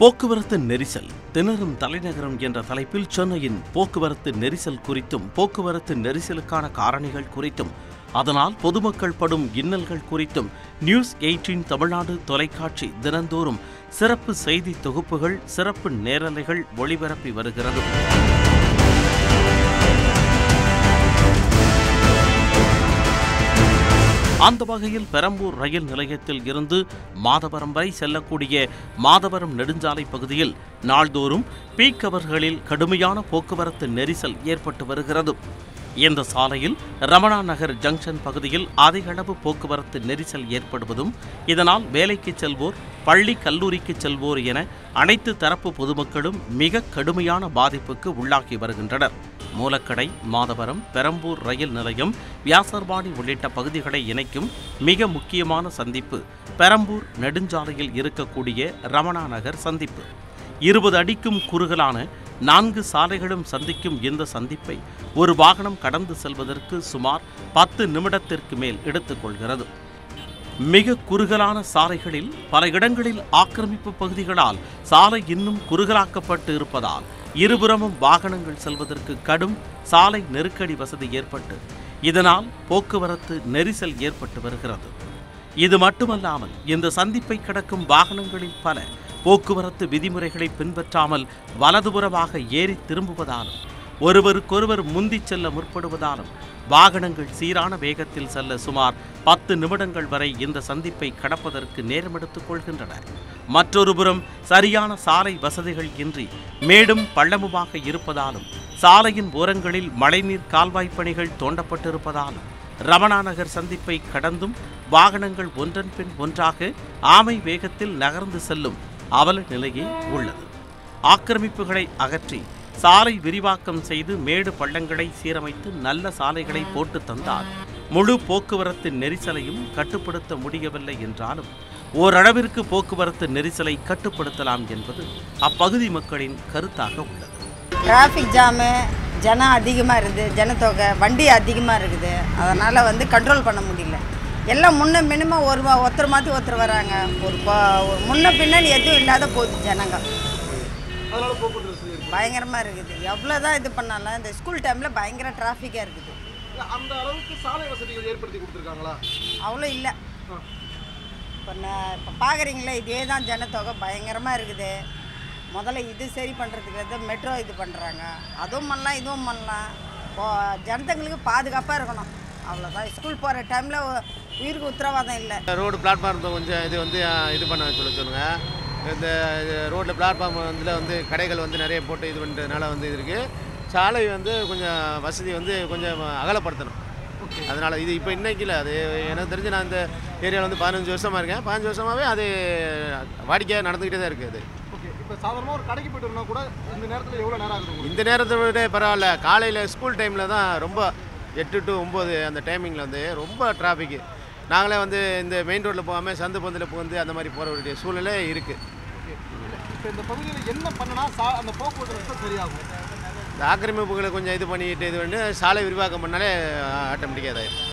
போக்குவரத்து நெரிசல் திணறும் தலைநகரம் என்ற தலைப்பில் சென்னையின் போக்குவரத்து நெரிசல் குறித்தும் போக்குவரத்து நெரிசலுக்கான காரணிகள் குறித்தும் அதனால் பொதுமக்கள் படும் இன்னல்கள் குறித்தும் நியூஸ் எயிட்டீன் தமிழ்நாடு தொலைக்காட்சி தினந்தோறும் சிறப்பு செய்தி தொகுப்புகள் சிறப்பு நேரலைகள் ஒளிபரப்பி வருகிறது அந்த வகையில் பெரம்பூர் ரயில் நிலையத்தில் இருந்து மாதவரம் வரை செல்லக்கூடிய மாதவரம் நெடுஞ்சாலை பகுதியில் நாள்தோறும் பீக் அவர்களில் கடுமையான போக்குவரத்து நெரிசல் ஏற்பட்டு வருகிறது இந்த சாலையில் ரமணா நகர் ஜங்ஷன் பகுதியில் அதிக அளவு போக்குவரத்து நெரிசல் ஏற்படுவதும் இதனால் வேலைக்கு செல்வோர் பள்ளி கல்லூரிக்கு செல்வோர் என அனைத்து தரப்பு பொதுமக்களும் மிக கடுமையான பாதிப்புக்கு உள்ளாகி வருகின்றனர் மூலக்கடை மாதவரம் பெரம்பூர் ரயில் நிலையம் வியாசர்பாடி உள்ளிட்ட பகுதிகளை இணைக்கும் மிக முக்கியமான சந்திப்பு பெரம்பூர் நெடுஞ்சாலையில் இருக்கக்கூடிய ரமணா நகர் சந்திப்பு இருபது அடிக்கும் குறுகலான நான்கு சாலைகளும் சந்திக்கும் இந்த சந்திப்பை ஒரு வாகனம் கடந்து செல்வதற்கு சுமார் பத்து நிமிடத்திற்கு மேல் எடுத்துக்கொள்கிறது மிக குறுகலான சாலைகளில் பல இடங்களில் ஆக்கிரமிப்பு பகுதிகளால் சாலை இன்னும் குறுகலாக்கப்பட்டு இருப்பதால் இருபுறமும் வாகனங்கள் செல்வதற்கு கடும் சாலை நெருக்கடி வசதி ஏற்பட்டு இதனால் போக்குவரத்து நெரிசல் ஏற்பட்டு வருகிறது இது மட்டுமல்லாமல் இந்த சந்திப்பை கடக்கும் வாகனங்களில் பல போக்குவரத்து விதிமுறைகளை பின்பற்றாமல் வலதுபுறமாக ஏறி திரும்புவதாலும் ஒருவருக்கொருவர் முந்திச் செல்ல முற்படுவதாலும் வாகனங்கள் சீரான வேகத்தில் செல்ல சுமார் பத்து நிமிடங்கள் வரை இந்த சந்திப்பை கடப்பதற்கு நேரம் எடுத்துக் கொள்கின்றன மற்றொரு புறம் சரியான சாலை வசதிகள் இன்றி மேடும் பள்ளமுமாக இருப்பதாலும் சாலையின் ஓரங்களில் மழைநீர் கால்வாய் பணிகள் தோண்டப்பட்டிருப்பதாலும் ரமணா நகர் சந்திப்பை கடந்தும் வாகனங்கள் ஒன்றன் பின் ஒன்றாக ஆமை வேகத்தில் நகர்ந்து செல்லும் அவல நிலையே உள்ளது ஆக்கிரமிப்புகளை அகற்றி சாலை விரிவாக்கம் செய்து மேடு பள்ளங்களை சீரமைத்து நல்ல சாலைகளை போட்டு தந்தால் முழு போக்குவரத்து நெரிசலையும் கட்டுப்படுத்த முடியவில்லை என்றாலும் ஓரளவிற்கு போக்குவரத்து நெரிசலை கட்டுப்படுத்தலாம் என்பது அப்பகுதி மக்களின் கருத்தாக உள்ளது டிராஃபிக் ஜாமு ஜனம் அதிகமாக இருக்குது ஜனத்தொகை வண்டி அதிகமாக இருக்குது அதனால் வந்து கண்ட்ரோல் பண்ண முடியல எல்லாம் முன்ன மினிமம் ஒரு வா- ஒருத்தர் மாற்றி ஒருத்தர் வராங்க ஒரு ப- ஒரு முன்ன பின்னாடி எதுவும் இல்லாத போகுது ஜனங்க அதனால போக்குவரத்து வசதி இருக்கு பயங்கரமாக இருக்குது எவ்வளோ தான் இது பண்ணாலும் இந்த ஸ்கூல் டைமில் பயங்கர டிராஃபிக்காக இருக்குது இல்ல, அந்த அளவுக்கு சாலை வசதிகள் ஏற்படுத்தி கொடுத்துருக்காங்களா அவ்வளோ இல்லை இப்போ நான் இப்போ பார்க்குறீங்களே இதே தான் ஜனத்தொகை பயங்கரமாக இருக்குது முதல்ல இது சரி பண்ணுறதுக்கு வந்து மெட்ரோ இது பண்ணுறாங்க அதுவும் பண்ணலாம் இதுவும் பண்ணலாம் இப்போ ஜனத்தங்களுக்கு பாதுகாப்பாக இருக்கணும் அவ்வளோதான் ஸ்கூல் போகிற டைமில் உயிருக்கு உத்தரவாதம் இல்லை ரோடு பிளாட்ஃபார்ம் கொஞ்சம் இது வந்து அஹ், இது பண்ண சொல்ல சொல்லுங்கள் இந்த ரோட்டில் பிளாட்ஃபார்ம் வந்து வந்து கடைகள் வந்து நிறைய போட்டு இது பண்ணுறதுனால வந்து இது இருக்குது சாலை வந்து கொஞ்சம் வசதி வந்து கொஞ்சம் அகலப்படுத்தணும் அதனால் இது இப்போ இன்னைக்கு இல்லை அது எனக்கு தெரிஞ்சு நான் இந்த ஏரியாவில் வந்து பதினஞ்சு வருஷமாக இருக்கேன் பதினஞ்சு வருஷமாகவே அது வாடிக்கையாக நடந்துக்கிட்டே தான் இருக்குது அது ஓகே இப்போ சாதாரணமாக ஒரு கடைக்கு போயிட்டு வரணும்னா கூட இந்த நேரத்தில் எவ்வளோ நேரம் ஆகுது உங்களுக்கு இந்த நேரத்தை விட பரவாயில்ல காலையில் ஸ்கூல் டைமில் தான் ரொம்ப எட்டு டு ஒம்பது அந்த டைமிங்கில் வந்து ரொம்ப டிராஃபிக்கு நாங்களே வந்து இந்த மெயின் ரோட்டில் போகாமல் சந்து பந்தில் புகுந்து அந்த மாதிரி போகிற வேண்டிய சூழ்நிலை இருக்குது ஓகே இப்போ இந்த பகுதியில் என்ன பண்ணனா சா அந்த போக்குவரத்து வசதி சரியாகும் இந்த ஆக்கிரமிப்புகளை கொஞ்சம் இது பண்ணிட்டு இது பண்ணி சாலை விரிவாக்கம் பண்ணாலே ஆட்டோமேட்டிக்காக இதாயிடும்